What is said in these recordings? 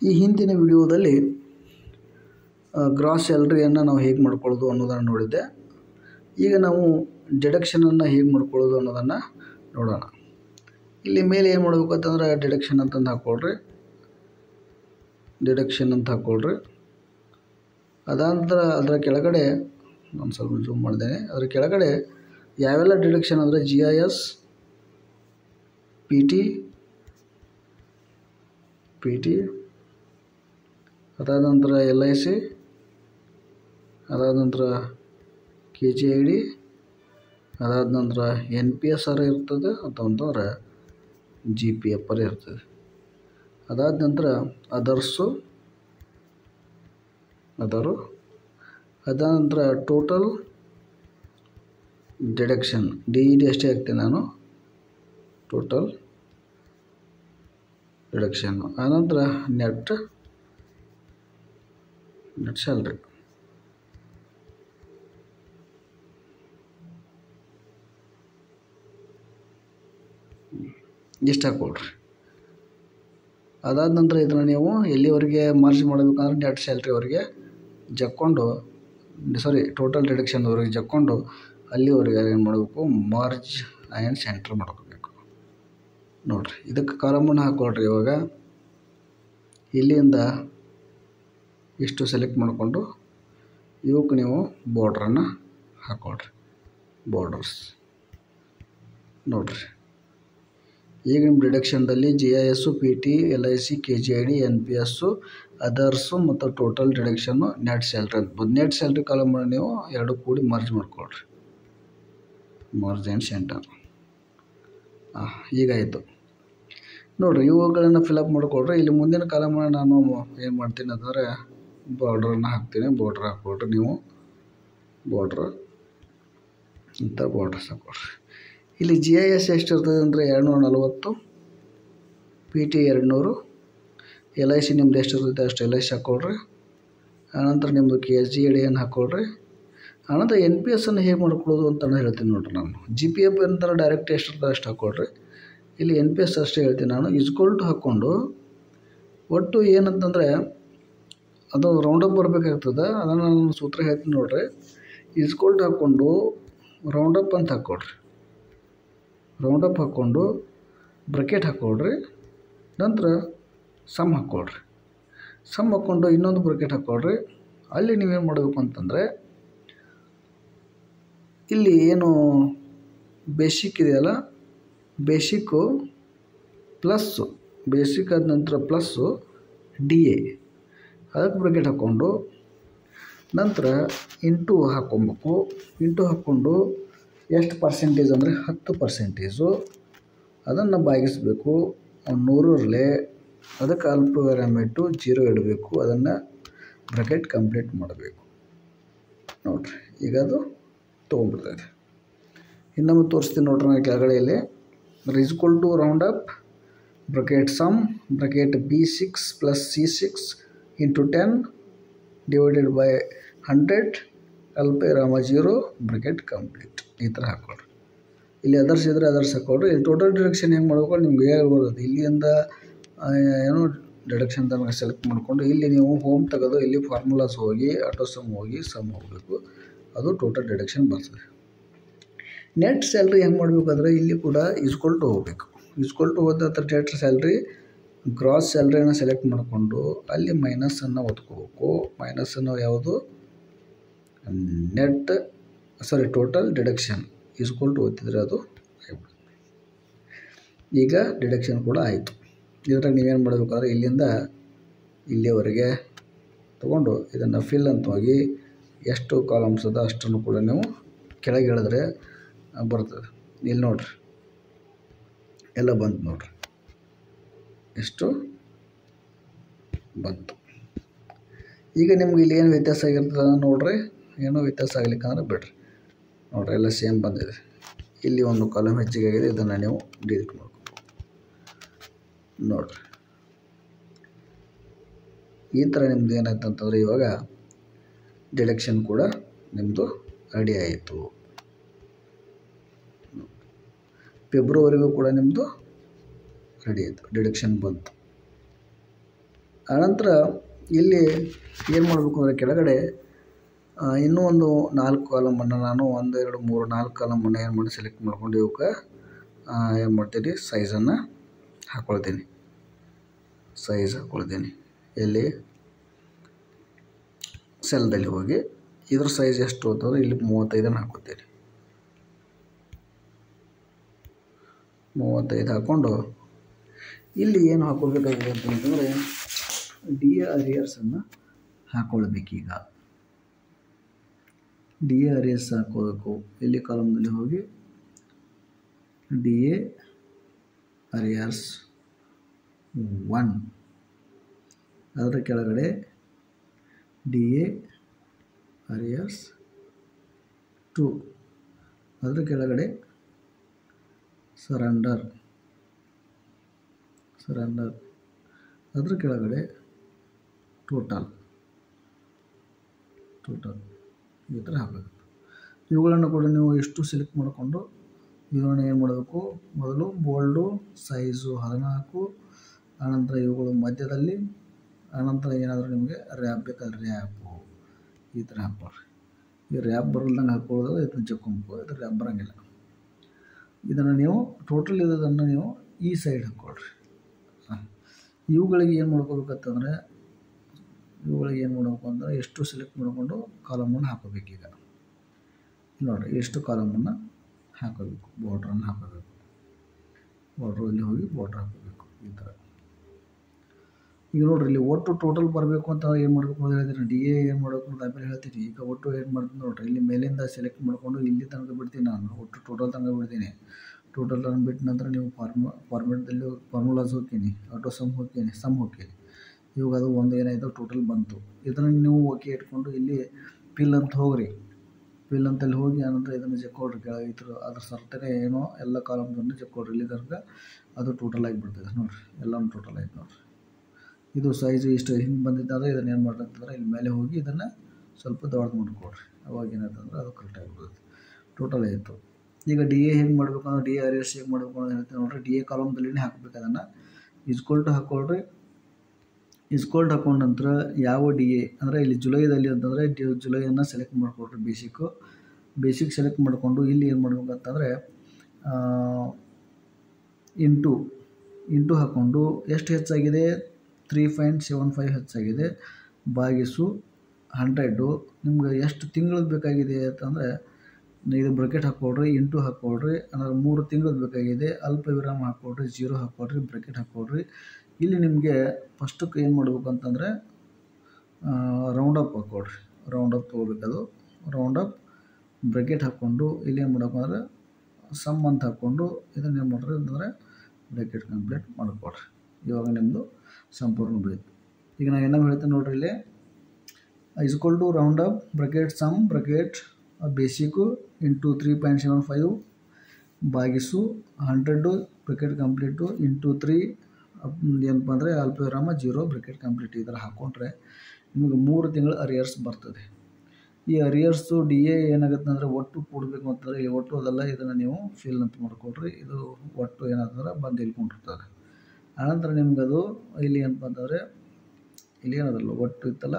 ಈ ಹಿಂದಿನ ವಿಡಿಯೋದಲ್ಲಿ ಗ್ರಾಸ್ ಸ್ಯಾಲ್ರಿಯನ್ನು ನಾವು ಹೇಗೆ ಮಾಡ್ಕೊಳ್ಳೋದು ಅನ್ನೋದನ್ನು ನೋಡಿದ್ದೆ ಈಗ ನಾವು ಡಿಡಕ್ಷನನ್ನು ಹೇಗೆ ಮಾಡ್ಕೊಳ್ಳೋದು ಅನ್ನೋದನ್ನು ನೋಡೋಣ ಇಲ್ಲಿ ಮೇಲೆ ಏನು ಮಾಡಬೇಕು ಅಂತಂದ್ರೆ ಡಿಡಕ್ಷನ್ ಅಂತಂದು ಹಾಕ್ಕೊಳ್ರಿ ಡಿಡಕ್ಷನ್ ಅಂತ ಹಾಕ್ಕೊಳ್ರಿ ಅದಾನಂತರ ಅದರ ಕೆಳಗಡೆ ನಾನು ಸ್ವಲ್ಪ ಜೂಮ್ ಮಾಡಿದ್ದೇನೆ ಅದರ ಕೆಳಗಡೆ ಯಾವೆಲ್ಲ ಡಿಡಕ್ಷನ್ ಅಂದರೆ G I S P T P T ಅದಾದ ನಂತರ ಎಲ್ ಐ ಸಿ ಅದಾದ ನಂತರ ಕೆ ಜಿ ಐ ಡಿ ಅದಾದ ನಂತರ ಎನ್ ಪಿ ಎಸ್ ಆರ್ ಇರ್ತದೆ ಅಂತಂದ್ರೆ ಜಿ ಪಿ ಎಫ್ ಆರ್ ಇರ್ತದೆ ಅದಾದ ನಂತರ ಅದರ್ಸು ಅದರು ಅದಾದ ನಂತರ total deduction D E D ಅಷ್ಟೇ ಹಾಕ್ತೀನಿ ನಾನು ಟೋಟಲ್ ಡಿಡಕ್ಷನ್ನು ಆನಂತರ ನೆಟ್ ನೆಟ್ ಸ್ಯಾಲ್ರಿ ಇಷ್ಟು ಹಾಕ್ಕೊಳ್ರಿ ಅದಾದ ನಂತರ ಇದನ್ನು ನೀವು ಎಲ್ಲಿವರೆಗೆ ಮಾರ್ಜ್ ಮಾಡಬೇಕಂದ್ರೆ ನೆಟ್ ಸ್ಯಾಲ್ರಿವರೆಗೆ ಜಕ್ಕೊಂಡು ಸಾರಿ ಟೋಟಲ್ ಡಿಡಕ್ಷನ್ವರೆಗೆ ಜಕ್ಕೊಂಡು ಅಲ್ಲಿವರೆಗೆ ಏನು ಮಾಡಬೇಕು ಮಾರ್ಜ್ ಆ್ಯಂಡ್ ಸೆಂಟ್ರ್ ಮಾಡ್ಕೋಬೇಕು ನೋಡಿರಿ ಇದಕ್ಕೆ ಕಾಲಮನ್ನು ಹಾಕ್ಕೊಳ್ರಿ ಇವಾಗ ಇಲ್ಲಿಂದ ಇಷ್ಟು ಸೆಲೆಕ್ಟ್ ಮಾಡಿಕೊಂಡು ಇವಕ್ಕೆ ನೀವು ಬಾರ್ಡ್ರನ್ನು ಹಾಕ್ಕೊಳ್ರಿ ಬಾರ್ಡರ್ಸ್ ನೋಡಿರಿ ಈಗ ನಿಮ್ಮ ಡಿಡಕ್ಷನ್ದಲ್ಲಿ G I S P T L I C K G I D N P S others ಮತ್ತು ಟೋಟಲ್ ಡಿಡಕ್ಷನ್ನು ನೆಟ್ ಸ್ಯಾಲ್ರಿ ಅಂತ ನೆಟ್ ಸ್ಯಾಲ್ರಿ ಕಾಲಮನ್ನು ನೀವು ಎರಡು ಕೂಡಿ ಮರ್ಜ್ ಮಾಡ್ಕೊಳ್ರಿ ಮರ್ಜ್ ಆ್ಯಂಡ್ ಸೆಂಟರ್ ಹಾಂ ಈಗಾಯಿತು ನೋಡಿರಿ ಇವುಗಳನ್ನು ಫಿಲಪ್ ಮಾಡ್ಕೊಳ್ರಿ ಇಲ್ಲಿ ಮುಂದಿನ ಕಾಲಮನ್ನು ನಾನು ಏನು ಮಾಡ್ತೀನಿ ಅಂದರೆ ಬಾರ್ಡ್ರನ್ನ ಹಾಕ್ತೀನಿ ಬಾರ್ಡ್ರ್ ಹಾಕ್ಕೊಳ್ರಿ ನೀವು ಬಾರ್ಡ್ರ್ ಇಂಥ ಬಾರ್ಡ್ರಸ್ ಹಾಕ್ಕೊಳ್ರಿ ಇಲ್ಲಿ ಜಿ ಐ ಎಸ್ ಎಷ್ಟು ಇರ್ತದೆ ಅಂದರೆ ಎರಡುನೂರ ನಲವತ್ತು ಪಿ ಟಿ ಎರಡು ನೂರು ಎಲ್ ಐ ಸಿ ನಿಮ್ದು ಎಷ್ಟು ಇರ್ತೈತೆ ಅಷ್ಟು ಎಲ್ ಐ ಸಿ ಹಾಕ್ಕೊಳ್ರಿ ಆನಂತರ ನಿಮ್ಮದು ಕೆ ಎಸ್ ಜಿ ಎ ಡಿಯನ್ನು ಹಾಕ್ಕೊಳ್ರಿ ಆನಂತರ ಎನ್ ಪಿ ಎಸ್ಸನ್ನು ಹೇಗೆ ಮಾಡ್ಕೊಳ್ಳೋದು ಅಂತ ಹೇಳ್ತೀನಿ ನೋಡಿರಿ ನಾನು ಜಿ ಪಿ ಎಫ್ ಅಂತಾರೆ ಡೈರೆಕ್ಟ್ ಎಷ್ಟು ಇರ್ತದೆ ಅಷ್ಟು ಹಾಕ್ಕೊಳ್ರಿ ಇಲ್ಲಿ ಎನ್ ಪಿ ಎಸ್ ಅಷ್ಟೇ ಹೇಳ್ತೀನಿ ನಾನು ಇಸ್ಕೊಲ್ ಟು ಹಾಕ್ಕೊಂಡು ಒಟ್ಟು ಏನಂತಂದರೆ ಅದು ರೌಂಡಪ್ ಬರಬೇಕಾಗ್ತದೆ ಅದನ್ನು ನಾನು ಸೂತ್ರ ಹೇಳ್ತೀನಿ ನೋಡಿರಿ ಇಸ್ಕೊಲ್ ಟು ಹಾಕ್ಕೊಂಡು ರೌಂಡಪ್ ಅಂತ ಹಾಕ್ಕೊಳ್ರಿ ರೌಂಡಪ್ ಹಾಕ್ಕೊಂಡು ಬ್ರಕೆಟ್ ಹಾಕ್ಕೊಳ್ರಿ ನಂತರ ಸಮ್ ಹಾಕ್ಕೊಳ್ರಿ ಸಮ್ ಹಾಕ್ಕೊಂಡು ಇನ್ನೊಂದು ಬ್ರಕೆಟ್ ಹಾಕ್ಕೊಳ್ರಿ ಅಲ್ಲಿ ನೀವೇನು ಮಾಡಬೇಕು ಅಂತಂದರೆ ಇಲ್ಲಿ ಏನು ಬೇಸಿಕ್ ಇದೆಯಲ್ಲ ಬೇಸಿಕ್ಕು ಪ್ಲಸ್ಸು ಬೇಸಿಕ್ ಆದ ನಂತರ ಪ್ಲಸ್ಸು ಡಿ ಎ ಅದಕ್ಕೆ ಬ್ರಕೆಟ್ ಹಾಕ್ಕೊಂಡು ನಂತರ ಇಂಟು ಹಾಕ್ಕೊಬೇಕು ಇಂಟು ಹಾಕ್ಕೊಂಡು ಎಷ್ಟು ಪರ್ಸೆಂಟೇಜ್ ಅಂದರೆ ಹತ್ತು ಪರ್ಸೆಂಟೇಜು ಅದನ್ನು ಬಾಗಿಸಬೇಕು ನೂರರಲ್ಲೇ ಅದಕ್ಕೆ ಅಲ್ಪ ವ್ಯಾರಾಮಿಟ್ಟು ಜೀರೋ ಇಡಬೇಕು ಅದನ್ನು ಬ್ರಕೆಟ್ ಕಂಪ್ಲೀಟ್ ಮಾಡಬೇಕು ನೋಡಿರಿ ಈಗ ಅದು ತೊಗೊಂಡ್ಬಿಡ್ತೈತೆ ಇನ್ನೊಮ್ಮೆ ತೋರಿಸ್ತೀನಿ ನೋಡ್ರಿ ನಾನು ಕೆಳಗಡೆ ಇಲ್ಲಿ equal to round up bracket sum bracket B six plus C six into ten divided by hundred ಅಲ್ಪ ರಾಮ ಜೀರೋ ಬ್ರಕೆಟ್ ಕಂಪ್ಲೀಟ್ ಈ ಥರ ಹಾಕ್ಕೊಳ್ರಿ ಇಲ್ಲಿ ಅದರ್ಸ್ ಇದ್ದರೆ ಅದರ್ಸ್ ಹಾಕ್ಕೊಳ್ರಿ ಇಲ್ಲಿ ಟೋಟಲ್ ಡಿಡಕ್ಷನ್ ಹೆಂಗೆ ಮಾಡ್ಕೊಂಡು ನಿಮ್ಗೆ ಹೇಗೆ ಬರೋದು ಇಲ್ಲಿಂದ ಏನೋ ಡಿಡಕ್ಷನ್ ತನಕ ಸೆಲೆಕ್ಟ್ ಮಾಡಿಕೊಂಡು ಇಲ್ಲಿ ನೀವು ಹೋಮ್ ತೆಗೆದು ಇಲ್ಲಿ ಫಾರ್ಮುಲಾಸ್ ಹೋಗಿ ಆಟೋ ಸಮ್ ಹೋಗಿ ಸಮ್ ಹೋಗಬೇಕು ಅದು ಟೋಟಲ್ ಡಿಡಕ್ಷನ್ ಬರ್ತದೆ ನೆಟ್ ಸ್ಯಾಲ್ರಿ ಹೆಂಗೆ ಮಾಡಬೇಕಾದ್ರೆ ಇಲ್ಲಿ ಕೂಡ ಈಸ್ಕೊಲ್ ಟು ಹೋಗಬೇಕು ಈಸ್ಕೊಲ್ ಟು ಹೋದ ನಂತರ ನೆಟ್ ಸ್ಯಾಲ್ರಿ ಗ್ರಾಸ್ ಸ್ಯಾಲ್ರಿಯನ್ನು ಸೆಲೆಕ್ಟ್ ಮಾಡಿಕೊಂಡು ಅಲ್ಲಿ ಮೈನಸನ್ನು ಒತ್ಕೋಬೇಕು ಮೈನಸನ್ನು ಯಾವುದು net salary total deduction equal to ಓದ್ತಿದ್ರೆ ಅದು ಆಗಿಬಿಡುತ್ತೆ ಈಗ ಡಿಡಕ್ಷನ್ ಕೂಡ ಆಯಿತು ಇದ್ರಾಗ ನೀವೇನು ಮಾಡಬೇಕಾದ್ರೆ ಇಲ್ಲಿಂದ ಇಲ್ಲಿವರೆಗೆ ತೊಗೊಂಡು ಇದನ್ನು ಫಿಲ್ ಅಂತ ಹೋಗಿ ಎಷ್ಟು ಕಾಲಮ್ಸ್ ಅದ ಅಷ್ಟನ್ನು ಕೂಡ ನೀವು ಕೆಳಗೆ ಇಳಿದ್ರೆ ಬರ್ತದೆ ಇಲ್ಲಿ ನೋಡಿರಿ ಎಲ್ಲ ಬಂತು ನೋಡಿರಿ ಎಷ್ಟು ಬಂತು ಈಗ ನಿಮ್ಗೆ ಇಲ್ಲಿ ಏನು ವ್ಯತ್ಯಾಸ ಆಗಿರ್ತದೆ ನೋಡ್ರಿ ಏನೂ ವ್ಯತ್ಯಾಸ ಆಗ್ಲಿಕ್ಕಂದ್ರೆ ಬಿಡ್ರಿ ನೋಡ್ರಿ ಎಲ್ಲ ಸೇಮ್ ಬಂದಿದೆ ಇಲ್ಲಿ ಒಂದು ಕಾಲಮ್ ಹೆಚ್ಚಿಗೆ ಆಗಿದೆ ಇದನ್ನು ನೀವು ಡಿಲೀಟ್ ಮಾಡ್ಬೇಕು ನೋಡಿರಿ ಈ ಥರ ನಿಮ್ದು ಏನಾಯ್ತು ಅಂತಂದರೆ ಇವಾಗ ಡಿಡಕ್ಷನ್ ಕೂಡ ನಿಮ್ಮದು ರೆಡಿ ಆಯಿತು ಫೆಬ್ರವರಿಗೂ ಕೂಡ ನಿಮ್ಮದು ರೆಡಿ ಆಯಿತು ಡಿಡಕ್ಷನ್ ಬಂತು ಆನಂತರ ಇಲ್ಲಿ ಏನು ಮಾಡಬೇಕು ಅಂದರೆ ಕೆಳಗಡೆ ಆ, ಇನ್ನೂ ಒಂದು ನಾಲ್ಕು ಕಾಲಮನ್ನು ನಾನು ಒಂದು ಎರಡು ಮೂರು ನಾಲ್ಕು ಕಾಲಮನ್ನು ಏನು ಮಾಡಿ ಸೆಲೆಕ್ಟ್ ಮಾಡ್ಕೊಂಡು ಇವಕ್ಕೆ ಏನು ಮಾಡ್ತೀನಿ ಸೈಜನ್ನು ಹಾಕ್ಕೊಳ್ತೀನಿ ಸೈಜ್ ಹಾಕ್ಕೊಳ್ತೀನಿ ಎಲ್ಲಿ ಸೆಲ್ದಲ್ಲಿ ಹೋಗಿ ಇದ್ರ ಸೈಜ್ ಎಷ್ಟು ಅಂತಂದ್ರೆ ಇಲ್ಲಿ ಮೂವತ್ತೈದನ್ನು ಹಾಕೋತೀನಿ ಮೂವತ್ತೈದು ಹಾಕ್ಕೊಂಡು ಇಲ್ಲಿ ಏನು ಹಾಕೋಬೇಕಾಗಿದೆ ಅಂತಂತಂದರೆ ಡಿ ಎ ಅರಿಯರ್ಸನ್ನು ಹಾಕ್ಕೊಳ್ಬೇಕೀಗ ಡಿ ಎ ಅರಿಯರ್ಸ್ ಹಾಕೋಬೇಕು ಇಲ್ಲಿ ಕಾಲಮ್ನಲ್ಲಿ ಹೋಗಿ ಡಿ ಎ ಅರಿಯರ್ಸ್ ಒನ್ ಅದರ ಕೆಳಗಡೆ ಡಿ ಎ ಅರಿಯರ್ಸ್ ಟು ಅದರ ಕೆಳಗಡೆ ಸರೆಂಡರ್ ಸರೆಂಡರ್ ಅದ್ರ ಕೆಳಗಡೆ ಟೋಟಲ್ ಟೋಟಲ್ ಈ ಥರ ಹಾಕಬೇಕು ಇವುಗಳನ್ನು ಕೂಡ ನೀವು ಎಷ್ಟು ಸೆಲೆಕ್ಟ್ ಮಾಡಿಕೊಂಡು ಇವುಗಳನ್ನ ಏನು ಮಾಡಬೇಕು ಮೊದಲು ಬೋಲ್ಡು ಸೈಜು ಹದಿನಾಲ್ಕು ಆನಂತರ ಇವುಗಳು ಮಧ್ಯದಲ್ಲಿ ಆನಂತರ ಏನಾದರೂ ನಿಮಗೆ ರ್ಯಾಪ್ ಬೇಕಾದ್ರೆ ರ್ಯಾಪು ಈ ಥರ ಹಾಕ್ಕೊಳ್ರಿ ಈ ರ್ಯಾಪ್ ಬರಲ್ದಂಗೆ ಹಾಕ್ಕೊಳ್ಳೋದು ಇದನ್ನ ಚಕ್ಕೊಂಬು ಇದು ರ್ಯಾಪ್ ಬರೋಂಗಿಲ್ಲ ಇದನ್ನು ನೀವು ಟೋಟಲ್ ಇರೋದನ್ನು ನೀವು ಈ ಸೈಡ್ ಹಾಕ್ಕೊಳ್ರಿ ಹಾಂ ಇವುಗಳಿಗೆ ಏನು ಮಾಡ್ಕೋಬೇಕಂತಂದರೆ ಇವುಗಳಿಗೆ ಏನು ಮಾಡಬೇಕು ಅಂದರೆ ಎಷ್ಟು ಸೆಲೆಕ್ಟ್ ಮಾಡಿಕೊಂಡು ಕಾಲಮನ್ನು ಹಾಕೋಬೇಕೀಗ ಇಲ್ಲಿ ನೋಡಿರಿ ಎಷ್ಟು ಕಾಲಮನ್ನು ಹಾಕೋಬೇಕು ಬಾರ್ಡ್ರನ್ನು ಹಾಕೋಬೇಕು ಬಾರ್ಡ್ರು ಇಲ್ಲಿ ಹೋಗಿ ಬಾರ್ಡ್ರ್ ಹಾಕೋಬೇಕು ಈ ಥರ ಈಗ ನೋಡ್ರಿ ಇಲ್ಲಿ ಒಟ್ಟು ಟೋಟಲ್ ಬರಬೇಕು ಅಂತ ಏನು ಮಾಡಬೇಕು ಅಂತ ಹೇಳ್ತೀನಿ ಡಿ ಎ ಏನು ಮಾಡಬೇಕು ಅಂತ ಆಮೇಲೆ ಹೇಳ್ತೀನಿ ಈಗ ಒಟ್ಟು ಏನು ಮಾಡ್ತೀನಿ ನೋಡ್ರಿ ಇಲ್ಲಿ ಮೇಲಿಂದ ಸೆಲೆಕ್ಟ್ ಮಾಡಿಕೊಂಡು ಇಲ್ಲಿ ತನಕ ಬಿಡ್ತೀನಿ ನಾನು ಒಟ್ಟು ಟೋಟಲ್ ತನಕ ಬಿಡ್ತೀನಿ ಟೋಟಲ್ ತನಕ ಬಿಟ್ಟ ನಂತರ ನೀವು ಫಾರ್ಮ ಫಾರ್ಮೆಟ್ದಲ್ಲಿ ಫಾರ್ಮುಲಾಸ್ ಹೋಗ್ತೀನಿ ಆಟೋ ಸಮ್ ಹೋಗ್ತೀನಿ ಸಮ್ ಹೋಗ್ತೀನಿ ಇವಾಗ ಅದು ಒಂದು ಏನಾಯಿತು ಟೋಟಲ್ ಬಂತು ಇದನ್ನು ನೀವು ಓಕೆ ಇಟ್ಕೊಂಡು ಇಲ್ಲಿ ಪಿಲ್ ಅಂತ ಹೋಗ್ರಿ ಪಿಲ್ ಅಂತಲ್ಲಿ ಹೋಗಿ ಆನಂತರ ಇದನ್ನು ಚೆಕ್ಕೊಡ್ರಿ ಕೆಳಗೆ ಇದ್ರ ಅದ್ರ ಸರ್ತನೆ ಏನೋ ಎಲ್ಲ ಕಾಲಮ್ಸನ್ನು ಚೆಕ್ಕೊಡ್ರಿ ಇಲ್ಲಿ ತನಕ ಅದು ಟೋಟಲ್ ಆಗಿಬಿಡ್ತದೆ ನೋಡಿರಿ ಎಲ್ಲನೂ ಟೋಟಲ್ ಆಯ್ತು ನೋಡಿರಿ ಇದು ಸೈಜು ಇಷ್ಟು ಹಿಂಗೆ ಬಂದಿದ್ದಾದ್ರೆ ಇದನ್ನು ಏನು ಮಾಡ್ಬೇಕಂತಂದ್ರೆ ಇಲ್ಲಿ ಮೇಲೆ ಹೋಗಿ ಇದನ್ನು ಸ್ವಲ್ಪ ದೊಡ್ಡದು ಮಾಡ್ಕೊಡ್ರಿ ಅವಾಗ ಏನಾಯ್ತಂದ್ರೆ ಅದು ಕರೆಕ್ಟ್ ಆಗಿಬಿಡುತ್ತೆ ಟೋಟಲ್ ಆಯಿತು ಈಗ ಡಿ ಎ ಹೆಂಗೆ ಮಾಡಬೇಕು ಅಂದ್ರೆ ಡಿ ಎ ಆರ್ ಎಸ್ ಹೇಗೆ ಮಾಡಬೇಕು ಅಂತ ಹೇಳ್ತೀನಿ ನೋಡಿರಿ ಡಿ ಎ ಕಾಲಮ್ದಲ್ಲಿನೇ ಹಾಕ್ಬೇಕು ಅದನ್ನು ಇಸ್ಕೊಲ್ ಟು ಹಾಕ್ಕೊಳ್ರಿ ಇಸ್ಕೊಲ್ಟ್ ಹಾಕೊಂಡ ನಂತರ ಯಾವ ಡಿ ಎ ಅಂದರೆ ಇಲ್ಲಿ ಜುಲೈದಲ್ಲಿ ಅಂತಂದರೆ ಡಿ ಜುಲೈಯನ್ನು ಸೆಲೆಕ್ಟ್ ಮಾಡಿಕೊಡ್ರಿ ಬೇಸಿಕ್ಕು ಬೇಸಿಕ್ ಸೆಲೆಕ್ಟ್ ಮಾಡಿಕೊಂಡು ಇಲ್ಲಿ ಏನು ಮಾಡ್ಬೇಕಂತಂದರೆ ಇಂಟು ಇಂಟು ಹಾಕ್ಕೊಂಡು ಎಷ್ಟು ಹೆಚ್ಚಾಗಿದೆ ತ್ರೀ ಪಾಯಿಂಟ್ ಸೆವೆನ್ ಫೈವ್ ಹೆಚ್ಚಾಗಿದೆ ಬಾಗಿಸು ಹಂಡ್ರೆಡು ನಿಮ್ಗೆ ಎಷ್ಟು ತಿಂಗಳದ್ದು ಬೇಕಾಗಿದೆ ಅಂತಂದರೆ ಇದು ಬ್ರಕೆಟ್ ಹಾಕ್ಕೊಡ್ರಿ ಇಂಟು ಹಾಕ್ಕೊಡ್ರಿ ಅಂದರೆ ಮೂರು ತಿಂಗಳದ್ದು ಬೇಕಾಗಿದೆ ಅಲ್ಪ ವಿರಾಮ ಹಾಕ್ಕೊಡ್ರಿ ಜೀರೋ ಹಾಕ್ಕೊಡ್ರಿ ಬ್ರಕೆಟ್ ಹಾಕ್ಕೊಡ್ರಿ ಇಲ್ಲಿ ನಿಮಗೆ ಫಸ್ಟಕ್ಕೆ ಏನು ಮಾಡ್ಬೇಕು ಅಂತಂದರೆ ರೌಂಡ್ ಅಪ್ ಹಾಕ್ಕೊಡ್ರಿ ರೌಂಡ್ ಅಪ್ ತೊಗೋಬೇಕದು ರೌಂಡ್ ಅಪ್ ಬ್ರಕೆಟ್ ಹಾಕ್ಕೊಂಡು ಇಲ್ಲಿ ಏನು ಮಾಡಬೇಕು ಅಂದರೆ ಸಮ್ ಅಂತ ಹಾಕ್ಕೊಂಡು ಇದನ್ನು ಏನು ಮಾಡ್ರಿ ಅಂತಂದರೆ ಬ್ರಕೆಟ್ ಕಂಪ್ಲೀಟ್ ಮಾಡಿಕೊಡ್ರಿ ಇವಾಗ ನಿಮ್ಮದು ಸಂಪೂರ್ಣ ಬೀಳುತ್ತೆ ಈಗ ನಾನು ಏನೋ ಹೇಳ್ತೀನಿ ನೋಡ್ರಿ ಇಲ್ಲಿ equal to round up bracket sum bracket basic into three point seven five ಬಾಗಿಸು hundred bracket complete into three ಏನಪ್ಪ ಅಂದರೆ ಅಲ್ಪವಿರಾಮ ಜೀರೋ ಬ್ರಕೆಟ್ ಕಂಪ್ಲೀಟ್ ಈ ಥರ ಹಾಕ್ಕೊಂಡ್ರೆ ನಿಮಗೆ ಮೂರು ತಿಂಗಳು ಅರಿಯರ್ಸ್ ಬರ್ತದೆ ಈ ಅರಿಯರ್ಸು ಡಿ ಎ ಏನಾಗುತ್ತೆ ಅಂದರೆ ಒಟ್ಟು ಕೂಡಬೇಕು ಅಂತಂದರೆ ಈ ಒಟ್ಟು ಅದೆಲ್ಲ ಇದನ್ನು ನೀವು ಫಿಲ್ ಅಂತ ಮಾಡಿಕೊಡ್ರಿ ಇದು ಒಟ್ಟು ಏನಾಗ್ತಂದ್ರೆ ಬಂದು ಇಲ್ಕೊಂಡಿರ್ತದೆ ಆನಂತರ ನಿಮ್ಗೆ ಅದು ಇಲ್ಲಿ ಏನಪ್ಪ ಅಂತಂದರೆ ಇಲ್ಲಿ ಏನದಲ್ಲ ಒಟ್ಟು ಇತ್ತಲ್ಲ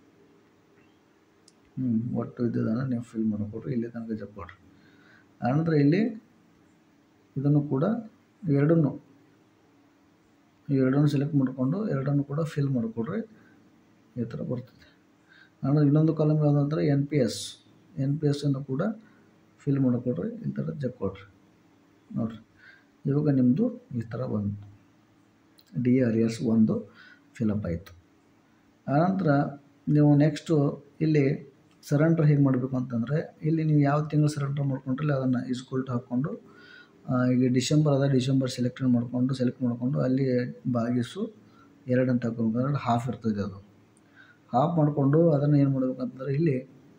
ಹ್ಞೂ ಒಟ್ಟು ಇದ್ದದನ್ನು ನೀವು ಫಿಲ್ ಮಾಡಿಕೊಡ್ರಿ ಇಲ್ಲಿ ತನಕ ಜಪ್ಕೊಡ್ರಿ ಆನಂತರ ಇಲ್ಲಿ ಇದನ್ನು ಕೂಡ ಎರಡನ್ನೂ ಎರಡನ್ನು ಸೆಲೆಕ್ಟ್ ಮಾಡಿಕೊಂಡು ಎರಡನ್ನು ಕೂಡ ಫಿಲ್ ಮಾಡಿಕೊಡ್ರಿ ಈ ಥರ ಬರ್ತದೆ ಆಮೇಲೆ ಇನ್ನೊಂದು ಕಾಲಮ್ ಯಾವುದು ಅಂದರೆ N P S N P ಎಸ್ಸನ್ನು ಕೂಡ ಫಿಲ್ ಮಾಡಿಕೊಡ್ರಿ ಈ ಥರ ಜಕ್ಕೊಡ್ರಿ ನೋಡಿರಿ ಇವಾಗ ನಿಮ್ಮದು ಈ ಥರ ಬಂತು ಡಿ ಅರಿಯರ್ಸ್ ಒಂದು ಫಿಲಪ್ ಆಯಿತು ಆನಂತರ ನೀವು ನೆಕ್ಸ್ಟು ಇಲ್ಲಿ ಸರೆಂಡ್ರ್ ಹೇಗೆ ಮಾಡಬೇಕು ಅಂತಂದರೆ ಇಲ್ಲಿ ನೀವು ಯಾವ ತಿಂಗಳು ಸರೆಂಡ್ರ್ ಮಾಡ್ಕೊಂಡ್ರೆ ಅದನ್ನು ಇಸ್ಕೊಲ್ಟ್ ಹಾಕ್ಕೊಂಡು ಈಗ ಡಿಸೆಂಬರ್ ಅದ ಡಿಸೆಂಬರ್ ಸೆಲೆಕ್ಟ್ ಮಾಡಿಕೊಂಡು ಸೆಲೆಕ್ಟ್ ಮಾಡಿಕೊಂಡು ಅಲ್ಲಿ ಬಾಗಿಸು ಎರಡು ಅಂತ ಹಾಕೋಬೇಕಂದ್ರೆ ಹಾಫ್ ಇರ್ತದೆ ಅದು ಹಾಫ್ ಮಾಡಿಕೊಂಡು ಅದನ್ನು ಏನು ಮಾಡ್ಬೇಕಂತಂದ್ರೆ ಇಲ್ಲಿ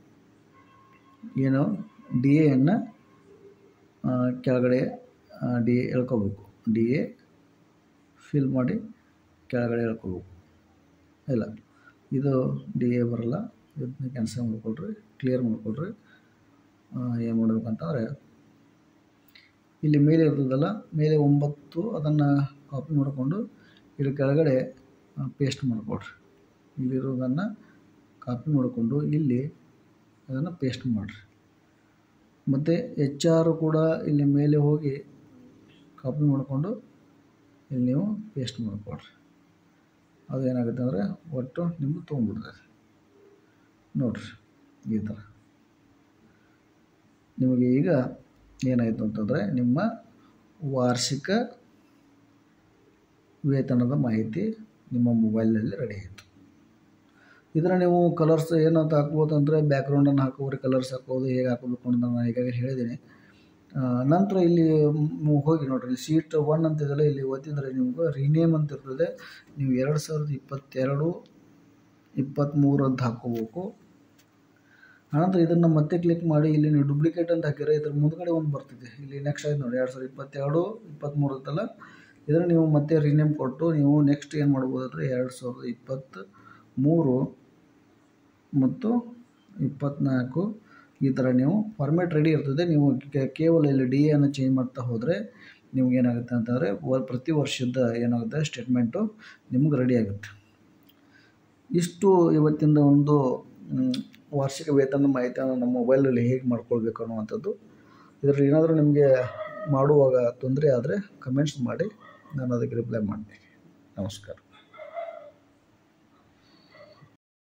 ಏನು ಡಿ ಎಯನ್ನು ಕೆಳಗಡೆ ಡಿ ಎ ಎಳ್ಕೊಬೇಕು ಡಿ ಎ ಫಿಲ್ ಮಾಡಿ ಕೆಳಗಡೆ ಎಳ್ಕೊಬೇಕು ಇಲ್ಲ ಇದು ಡಿ ಎ ಬರಲ್ಲ ಇದನ್ನ ಕ್ಯಾನ್ಸಲ್ ಮಾಡಿಕೊಡ್ರಿ ಕ್ಲಿಯರ್ ಮಾಡಿಕೊಡ್ರಿ ಏನು ಮಾಡ್ಬೇಕಂತಂದರೆ ಇಲ್ಲಿ ಮೇಲೆ ಇರ್ತದಲ್ಲ ಮೇಲೆ ಒಂಬತ್ತು ಅದನ್ನು ಕಾಪಿ ಮಾಡಿಕೊಂಡು ಇಲ್ಲಿ ಕೆಳಗಡೆ ಪೇಸ್ಟ್ ಮಾಡಿಕೊಡ್ರಿ ಇಲ್ಲಿರೋದನ್ನು ಕಾಪಿ ಮಾಡಿಕೊಂಡು ಇಲ್ಲಿ ಅದನ್ನು ಪೇಸ್ಟ್ ಮಾಡಿರಿ ಮತ್ತು ಎಚ್ ಆರು ಕೂಡ ಇಲ್ಲಿ ಮೇಲೆ ಹೋಗಿ ಕಾಪಿ ಮಾಡಿಕೊಂಡು ಇಲ್ಲಿ ನೀವು ಪೇಸ್ಟ್ ಮಾಡಿಕೊಡ್ರಿ ಅದು ಏನಾಗುತ್ತೆ ಅಂದರೆ ಒಟ್ಟು ನಿಮ್ಮದು ತೊಗೊಂಡ್ಬಿಡ್ತದೆ ನೋಡಿರಿ ಈ ಥರ ನಿಮಗೆ ಈಗ ಏನಾಯಿತು ಅಂತಂದರೆ ನಿಮ್ಮ ವಾರ್ಷಿಕ ವೇತನದ ಮಾಹಿತಿ ನಿಮ್ಮ ಮೊಬೈಲ್ನಲ್ಲಿ ರೆಡಿ ಆಯಿತು ಇದರ ನೀವು ಕಲರ್ಸ್ ಏನಂತ ಹಾಕ್ಬೋದು ಅಂದರೆ ಬ್ಯಾಕ್ಗ್ರೌಂಡನ್ನು ಹಾಕೋರಿ ಕಲರ್ಸ್ ಹಾಕೋದು ಹೇಗೆ ಹಾಕೋಬೇಕು ಅಂತ ನಾನು ಈಗಾಗಲೇ ಹೇಳಿದ್ದೀನಿ ಆ, ನಂತರ ಇಲ್ಲಿ ಮ್- ಹೋಗಿ ನೋಡಿರಿ ಸೀಟ್ ಒನ್ ಅಂತಿದೆಯಲ್ಲ ಇಲ್ಲಿ ಒತ್ತಿದರೆ ನಿಮ್ಗೆ ರಿನೇಮ್ ಅಂತ ಇರ್ತದೆ ನೀವು ಎರಡು ಸಾವಿರದ ಇಪ್ಪತ್ತೆರಡು ಇಪ್ಪತ್ತ್ಮೂರು ಅಂತ ಹಾಕ್ಕೋಬೇಕು ಆನಂತರ ಇದನ್ನು ಮತ್ತೆ ಕ್ಲಿಕ್ ಮಾಡಿ ಇಲ್ಲಿ ನೀವು ಡುಪ್ಲಿಕೇಟ್ ಅಂತ ಹಾಕಿದ್ರೆ ಇದ್ರ ಮುಂದ್ಗಡೆ ಒಂದು ಬರ್ತಿದೆ ಇಲ್ಲಿ ನೆಕ್ಸ್ಟ್ ಆಯ್ತು ನೋಡಿ ಎರಡು ಸಾವಿರದ ಇಪ್ಪತ್ತೆರಡು ಇಪ್ಪತ್ತ್ಮೂರು ಅಂತಲ್ಲ ಇದನ್ನು ನೀವು ಮತ್ತೆ ರಿನೇಮ್ ಕೊಟ್ಟು ನೀವು ನೆಕ್ಸ್ಟ್ ಏನು ಮಾಡ್ಬೋದು ಅಂದರೆ ಎರಡು ಸಾವಿರದ ಇಪ್ಪತ್ತ್ ಮೂರು ಮತ್ತು ಇಪ್ಪತ್ತ್ನಾಲ್ಕು ಈ ಥರ ನೀವು ಫಾರ್ಮ್ಯಾಟ್ ರೆಡಿ ಇರ್ತದೆ ನೀವು ಕೆ- ಕೇವಲ ಇಲ್ಲಿ ಡಿ ಎನ್ನು ಚೇಂಜ್ ಮಾಡ್ತಾ ಹೋದರೆ ನಿಮ್ಗೆ ಏನಾಗುತ್ತೆ ಅಂತಂದರೆ ವ ಪ್ರತಿ ವರ್ಷದ ಏನಾಗುತ್ತೆ ಸ್ಟೇಟ್ಮೆಂಟು ನಿಮ್ಗೆ ರೆಡಿ ಆಗುತ್ತೆ ಇಷ್ಟು ಇವತ್ತಿನ ಒಂದು ಮ್, ವಾರ್ಷಿಕ ವೇತನ ಮಾಹಿತಿಯನ್ನು ನಮ್ಮ ಮೊಬೈಲಲ್ಲಿ ಹೇಗೆ ಮಾಡ್ಕೊಳ್ಬೇಕು ಅನ್ನುವಂಥದ್ದು ಇದರಲ್ಲಿ ಏನಾದರೂ ನಿಮಗೆ ಮಾಡುವಾಗ ತೊಂದರೆ ಆದರೆ ಕಮೆಂಟ್ಸ್ ಮಾಡಿ ನಾನು ಅದಕ್ಕೆ ರಿಪ್ಲೈ ಮಾಡ್ತೀನಿ ನಮಸ್ಕಾರ